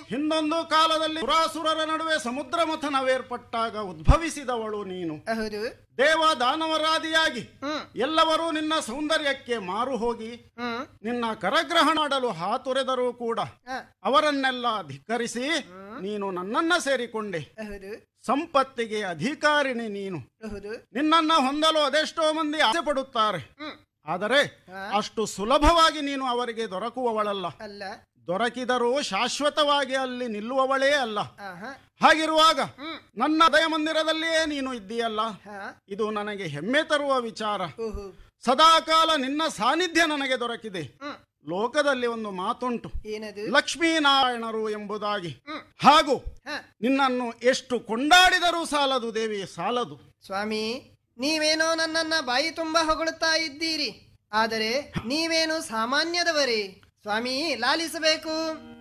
ಹಿಂದೊಂದು ಕಾಲದಲ್ಲಿ ಸುರಾಸುರರ ನಡುವೆ ಸಮುದ್ರ ಮಥನವೇರ್ಪಟ್ಟಾಗ ಉದ್ಭವಿಸಿದವಳು ನೀನು ಹೌದು ದೇವ ದಾನವರಾದಿಯಾಗಿ ಹ್ಮ್ ಎಲ್ಲವರೂ ನಿನ್ನ ಸೌಂದರ್ಯಕ್ಕೆ ಮಾರು ಹೋಗಿ ಹ್ಮ್ ನಿನ್ನ ಕರಗ್ರಹಣ ಮಾಡಲು ಹಾತೊರೆದರೂ ಕೂಡ ಹ, ಅವರನ್ನೆಲ್ಲ ಧಿಕ್ಕರಿಸಿ ನೀನು ನನ್ನನ್ನ ಸೇರಿಕೊಂಡೆ ಹೌದು ಸಂಪತ್ತಿಗೆ ಅಧಿಕಾರಿಣಿ ನೀನು ಹೌದು ನಿನ್ನನ್ನ ಹೊಂದಲು ಅದೆಷ್ಟೋ ಮಂದಿ ಆಸೆ ಪಡುತ್ತಾರೆ ಹ್ಮ್ ಆದರೆ ಹಾ. ಅಷ್ಟು ಸುಲಭವಾಗಿ ನೀನು ಅವರಿಗೆ ದೊರಕುವವಳಲ್ಲ ಅಲ್ಲ ದೊರಕಿದರೂ ಶಾಶ್ವತವಾಗಿ ಅಲ್ಲಿ ನಿಲ್ಲುವವಳೇ ಅಲ್ಲ ಆಹಾ ಹಾಗಿರುವಾಗ ಹ್ಮ್ ನನ್ನ ದಯ ಮಂದಿರದಲ್ಲಿಯೇ ನೀನು ಇದ್ದೀಯಲ್ಲ ಹಾ ಇದು ನನಗೆ ಹೆಮ್ಮೆ ತರುವ ವಿಚಾರ ಓಹೋ ಸದಾಕಾಲ ನಿನ್ನ ಸಾನ್ನಿಧ್ಯ ನನಗೆ ದೊರಕಿದೆ ಹ್ಮ್ ಲೋಕದಲ್ಲಿ ಒಂದು ಮಾತುಂಟು ಏನದು ಲಕ್ಷ್ಮೀನಾರಾಯಣರು ಎಂಬುದಾಗಿ ಹ್ಮ್ ಹಾಗೂ ಹ ನಿನ್ನನ್ನು ಎಷ್ಟು ಕೊಂಡಾಡಿದರೂ ಸಾಲದು ದೇವಿ ಸಾಲದು ಸ್ವಾಮಿ ನೀವೇನೋ ನನ್ನನ್ನ ಬಾಯಿ ತುಂಬ ಹೊಗಳುತ್ತಾ ಇದ್ದೀರಿ ಆದರೆ ನೀವೇನು ಸಾಮಾನ್ಯದವರೇ ಸ್ವಾಮಿ ಲಾಲಿಸಬೇಕು